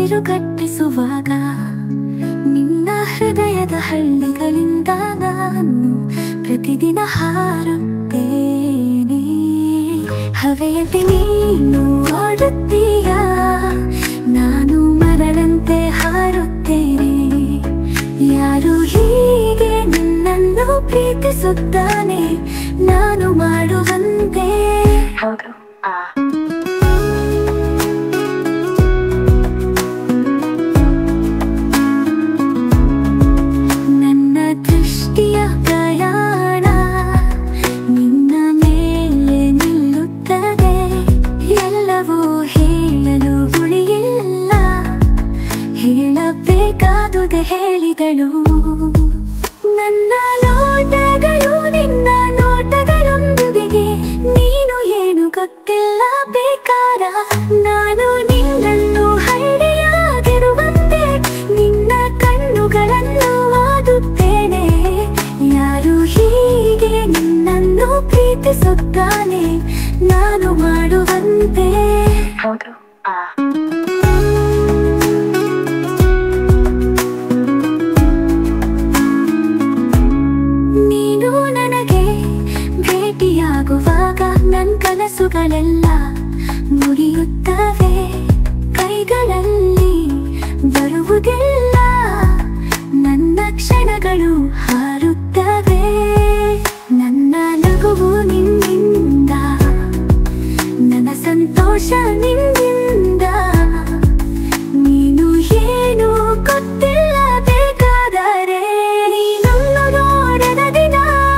ಉಸಿರು ಕಟ್ಟಿಸುವಾಗ ನಿನ್ನ ಹೃದಯದ ಹಳ್ಳಿಗಳಿಂದ ನಾನು ಪ್ರತಿದಿನ ಹಾರುತ್ತೇನೆ ಹವೆಯಲ್ಲಿ ನೀನು ಓಡುತ್ತೀಯ ನಾನು ಮರಳಂತೆ ಹಾರುತ್ತೇನೆ ಯಾರು ಹೀಗೆ ನಿನ್ನನ್ನು ಪ್ರೀತಿಸುತ್ತಾನೆ ನಾನು ಮಾಡುವಂತೆ ಹೌದು ಆ ನನ್ನ ದೃಷ್ಟಿಯ ಪ್ರಯಾಣ ನಿನ್ನ ಮೇಲೆ ನಿಲ್ಲುತ್ತದೆ ಎಲ್ಲವೂ ಹೇಳಲು ಉಳಿಯಿಲ್ಲ ಹೇಳಬೇಕಾದುದೆ ಹೇಳಿದಳು ನನ್ನ ನೋಟಗಳು ನಿನ್ನ ನೋಟಗಳೊಂದಿಗೆ ನೀನು ಏನು ಗೊತ್ತಿಲ್ಲ ಬೇಕಾರ ನಾನು ನಿನ್ನನ್ನು ಹಳ್ಳಿಯಾಗಿರುವಂತೆ ನಿನ್ನ ಕಣ್ಣುಗಳನ್ನು ಓದುತ್ತೇನೆ ಯಾರು ಹೀಗೆ ನಿನ್ನನ್ನು ಪ್ರೀತಿಸುತ್ತಾನೆ ನಾನು ಮಾಡುವಂತೆ ಹೌದು ಆ ನೀನು ನನಗೆ ಭೇಟಿಯಾಗುವಾಗ ನನ್ನ ಕನಸುಗಳೆಲ್ಲ ಮುರಿಯುತ್ತವೆ ಕೈಗಳಲ್ಲಿ ಬರುವುದಿಲ್ಲ ನನ್ನ ಕ್ಷಣಗಳು ಹಾರುತ್ತವೆ ನನ್ನ ನಗುವು ನಿನ್ನಿಂದ ನನ್ನ ಸಂತೋಷ ನಿನ್ನಿಂದ ನೀನು ಏನು ಗೊತ್ತಿಲ್ಲ ಬೇಕಾದರೆ ನೀನನ್ನು ನೋಡದ ದಿನ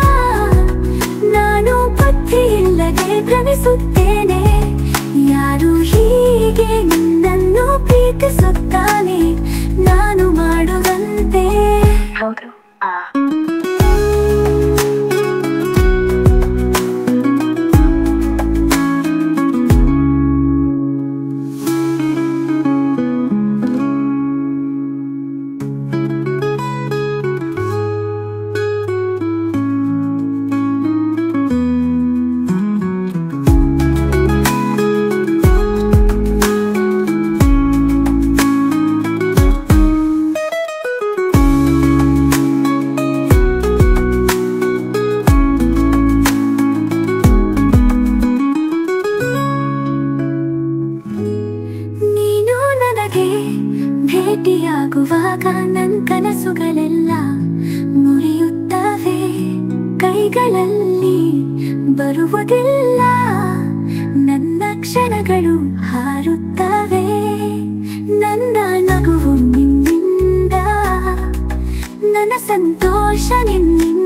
ನಾನು ಬುದ್ಧಿ ಇಲ್ಲದೆ ಭ್ರಮಿಸುತ್ತೇನೆ ಯಾರು ಹೀಗೆ ನಿನ್ನನ್ನು ಪ್ರೀತಿಸುತ್ತಾನೆ ನಾನು ಮಾಡುವಂತೆ ಹೌದು ಆ ನೀನು ನನಗೆ ಭೇಟಿಯಾಗುವಾಗ ನನ್ನ ಕನಸುಗಳೆಲ್ಲ ಮುರಿಯುತ್ತವೆ ಕೈಗಳಲ್ಲಿ ಬರುವುದಿಲ್ಲ ನನ್ನ ಕ್ಷಣಗಳು ಹಾರುತ್ತವೆ ನನ್ನ ನಗುವು ನಿನ್ನಿಂದ ನನ್ನ ಸಂತೋಷ ನಿನ್ನಿಂದ